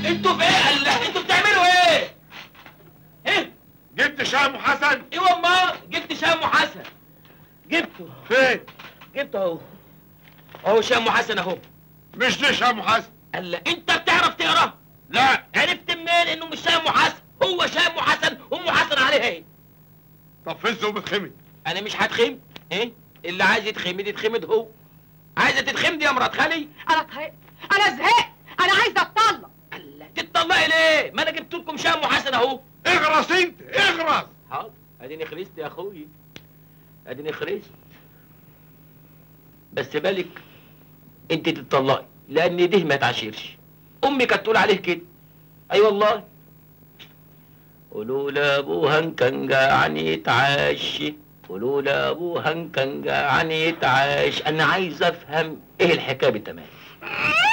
انتوا في ايه الله انتوا بتعملوا ايه ايه جبت شام حسن ايوه امال جبت شام حسن جبته فين جبته اهو اهو شام حسن اهو مش دي شام حسن الله انت بتعرف تقرا لا عرفت منين انه مش شام حسن هو شام حسن ام حسن عليها ايه طب فزه وبتخمد انا مش هتخمد ايه اللي عايز يتخمد يتخمد هو عايزه تتخمدي يا مرات خالي انا طهقت انا زهقت انا عايزه اتطلق الله تتطلقي ليه ما انا جبت لكم شام حسن اهو اغرس انت اغرس حاضر اديني خلصت يا اخوي اديني خلصت بس بالك انت تتطلقي لان ده ما تعاشرش امي كانت تقول عليه كده اي والله قولوا لابوها ان كان جعان يتعشى قولوا لابوها ان كان جعان يتعاش انا عايز افهم ايه الحكايه بالتمام